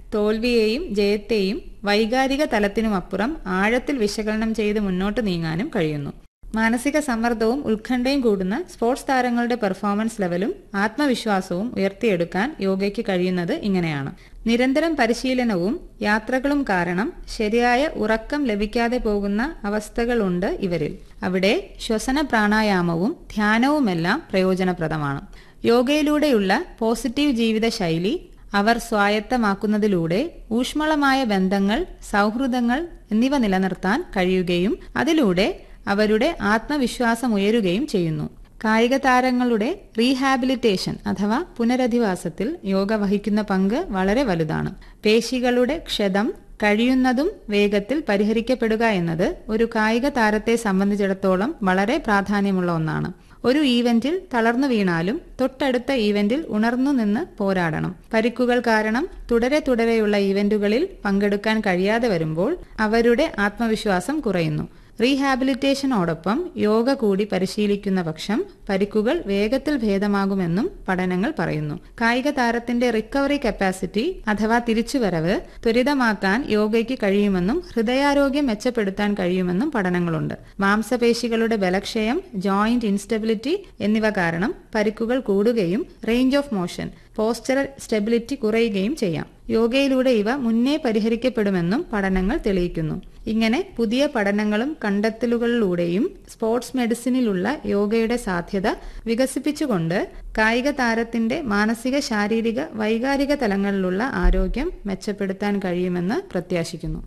തോൽവിയെയും ജയത്തെയും വൈകാരിക തലത്തിനുമപ്പുറം ആഴത്തിൽ വിശകലനം ചെയ്ത് മുന്നോട്ട് നീങ്ങാനും കഴിയുന്നു മാനസിക സമ്മർദ്ദവും ഉത്കണ്ഠയും കൂടുന്ന സ്പോർട്സ് താരങ്ങളുടെ പെർഫോമൻസ് ലെവലും ആത്മവിശ്വാസവും ഉയർത്തിയെടുക്കാൻ യോഗയ്ക്ക് കഴിയുന്നത് ഇങ്ങനെയാണ് നിരന്തരം പരിശീലനവും യാത്രകളും കാരണം ശരിയായ ഉറക്കം ലഭിക്കാതെ പോകുന്ന അവസ്ഥകളുണ്ട് ഇവരിൽ അവിടെ ശ്വസന പ്രാണായാമവും ധ്യാനവുമെല്ലാം പ്രയോജനപ്രദമാണ് യോഗയിലൂടെയുള്ള പോസിറ്റീവ് ജീവിതശൈലി അവർ സ്വായത്തമാക്കുന്നതിലൂടെ ഊഷ്മളമായ ബന്ധങ്ങൾ സൗഹൃദങ്ങൾ എന്നിവ നിലനിർത്താൻ കഴിയുകയും അതിലൂടെ അവരുടെ ആത്മവിശ്വാസം ഉയരുകയും ചെയ്യുന്നു കായിക താരങ്ങളുടെ റീഹാബിലിറ്റേഷൻ അഥവാ പുനരധിവാസത്തിൽ യോഗ വഹിക്കുന്ന പങ്ക് വളരെ വലുതാണ് പേശികളുടെ ക്ഷതം കഴിയുന്നതും വേഗത്തിൽ പരിഹരിക്കപ്പെടുക എന്നത് ഒരു കായിക താരത്തെ സംബന്ധിച്ചിടത്തോളം വളരെ പ്രാധാന്യമുള്ള ഒന്നാണ് ഒരു ഈവന്റിൽ തളർന്നു വീണാലും തൊട്ടടുത്ത ഈവന്റിൽ ഉണർന്നു നിന്ന് പോരാടണം പരിക്കുകൾ കാരണം തുടരെ തുടരെയുള്ള ഈവന്റുകളിൽ പങ്കെടുക്കാൻ കഴിയാതെ വരുമ്പോൾ അവരുടെ ആത്മവിശ്വാസം കുറയുന്നു റീഹാബിലിറ്റേഷനോടൊപ്പം യോഗ കൂടി പരിശീലിക്കുന്ന പക്ഷം പരിക്കുകൾ വേഗത്തിൽ ഭേദമാകുമെന്നും പഠനങ്ങൾ പറയുന്നു കായിക താരത്തിന്റെ റിക്കവറി കപ്പാസിറ്റി അഥവാ തിരിച്ചുവരവ് ത്വരിതമാക്കാൻ യോഗയ്ക്ക് കഴിയുമെന്നും ഹൃദയാരോഗ്യം മെച്ചപ്പെടുത്താൻ കഴിയുമെന്നും പഠനങ്ങളുണ്ട് മാംസപേശികളുടെ ബലക്ഷയം ജോയിന്റ് ഇൻസ്റ്റബിലിറ്റി എന്നിവ കാരണം പരിക്കുകൾ കൂടുകയും range of motion postural stability കുറയുകയും ചെയ്യാം യോഗയിലൂടെ ഇവ മുന്നേ പരിഹരിക്കപ്പെടുമെന്നും പഠനങ്ങൾ തെളിയിക്കുന്നു ഇങ്ങനെ പുതിയ പഠനങ്ങളും കണ്ടെത്തലുകളിലൂടെയും സ്പോർട്സ് മെഡിസിനിലുള്ള യോഗയുടെ സാധ്യത വികസിപ്പിച്ചുകൊണ്ട് കായിക താരത്തിന്റെ മാനസിക ശാരീരിക വൈകാരിക തലങ്ങളിലുള്ള ആരോഗ്യം മെച്ചപ്പെടുത്താൻ കഴിയുമെന്ന് പ്രത്യാശിക്കുന്നു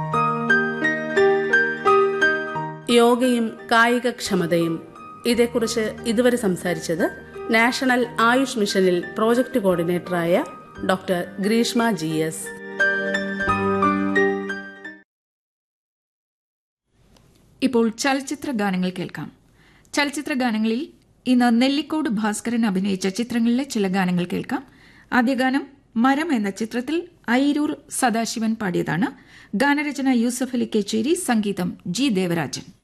യോഗയും കായികക്ഷമതയും ഇതേക്കുറിച്ച് ഇതുവരെ സംസാരിച്ചത് നാഷണൽ ആയുഷ് മിഷനിൽ പ്രോജക്ട് കോർഡിനേറ്ററായ ഡോക്ടർ ഗ്രീഷ്മ ജി എസ് ഇപ്പോൾ ചലച്ചിത്ര ഗാനങ്ങൾ കേൾക്കാം ചലച്ചിത്ര ഗാനങ്ങളിൽ ഇന്ന് നെല്ലിക്കോട് ഭാസ്കരൻ അഭിനയിച്ച ചിത്രങ്ങളിലെ ചില ഗാനങ്ങൾ കേൾക്കാം ആദ്യ ഗാനം മരം എന്ന ചിത്രത്തിൽ ഐരൂർ സദാശിവൻ പാടിയതാണ് ഗാനരചന യൂസഫ് അലി കേച്ചേരി സംഗീതം ജി ദേവരാജൻ